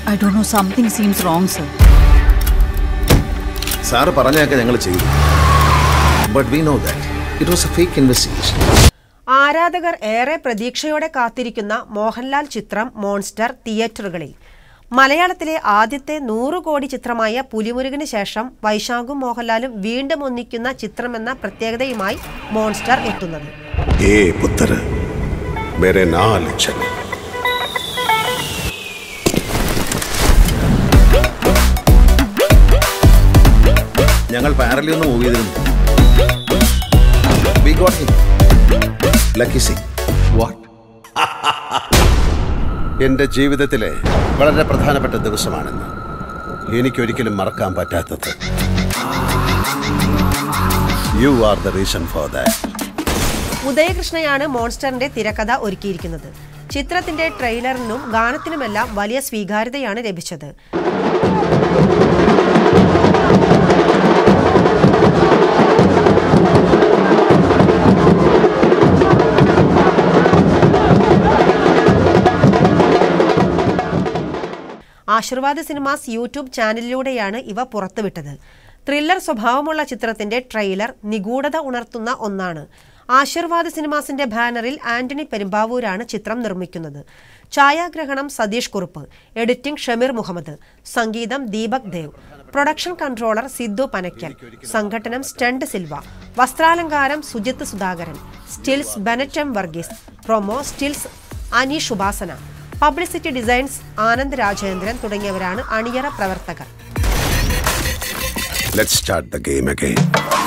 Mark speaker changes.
Speaker 1: I don't know, something seems wrong, sir.
Speaker 2: Sir പറഞ്ഞൊക്കെ ഞങ്ങൾ ചെയ്തു but we know that it was a fake investigation
Speaker 3: ആരാധകർ ഏറെ പ്രതീക്ഷയോടെ കാത്തിരിക്കുന്ന മോഹൻലാൽ ചിത്രം മോൺസ്റ്റർ തിയേറ്ററുകളിൽ മലയാളത്തിലെ ആദ്യത്തെ നൂറ് കോടി ചിത്രമായ പുലിമുരുകന് ശേഷം വൈശാഖും മോഹൻലാലും വീണ്ടും ഒന്നിക്കുന്ന ചിത്രമെന്ന പ്രത്യേകതയുമായി മോൺസ്റ്റർ എത്തുന്നത്
Speaker 4: ए पुत्र मेरे नाल चल
Speaker 2: ഞങ്ങൾ പാരലി ഒന്ന് മൂവ് ചെയ്തിരുന്നു we got him Lucky Singh
Speaker 4: what എൻ്റെ ജീവിതത്തിലെ വളരെ പ്രധാനപ്പെട്ട ദിവസമാണെന്ന് എനിക്കൊരിക്കലും മറക്കാൻ പറ്റാത്തത് you are the reason for that
Speaker 3: ഉദയകൃഷ്ണയാണ് മോൺസ്റ്ററിന്റെ തിരക്കഥ ഒരുക്കിയിരിക്കുന്നത് ചിത്രത്തിന്റെ ട്രെയിലറിനും ഗാനത്തിനുമെല്ലാം വലിയ സ്വീകാര്യതയാണ് ലഭിച്ചത് ആശീർവാദ് സിനിമാസ് യൂട്യൂബ് ചാനലിലൂടെയാണ് ഇവ പുറത്തുവിട്ടത് ത്രില്ലർ സ്വഭാവമുള്ള ചിത്രത്തിന്റെ ട്രെയിലർ നിഗൂഢത ഉണർത്തുന്ന ഒന്നാണ് ആശീർവാദ് സിനിമാസിന്റെ ബാനറിൽ ആന്റണി പെരുമ്പാവൂരാണ് ചിത്രം നിർമ്മിക്കുന്നത് ഛായാഗ്രഹണം സതീഷ് കുറുപ്പ് എഡിറ്റിംഗ് ഷമീർ മുഹമ്മദ് സംഗീതം ദീപക് ദേവ് പ്രൊഡക്ഷൻ കൺട്രോളർ സിദ്ധു പനയ്ക്കൽ സംഘടനം സ്റ്റണ്ട് സിൽവ വസ്ത്രാലങ്കാരം സുജിത്ത് സുധാകരൻ സ്റ്റിൽസ് ബെനറ്റം Varghese promo stills Aneesh Upasana publicity designs Anand Rajendran തുടങ്ങിയവരാണ് അണിയറ പ്രവർത്തകർ
Speaker 4: let start the game again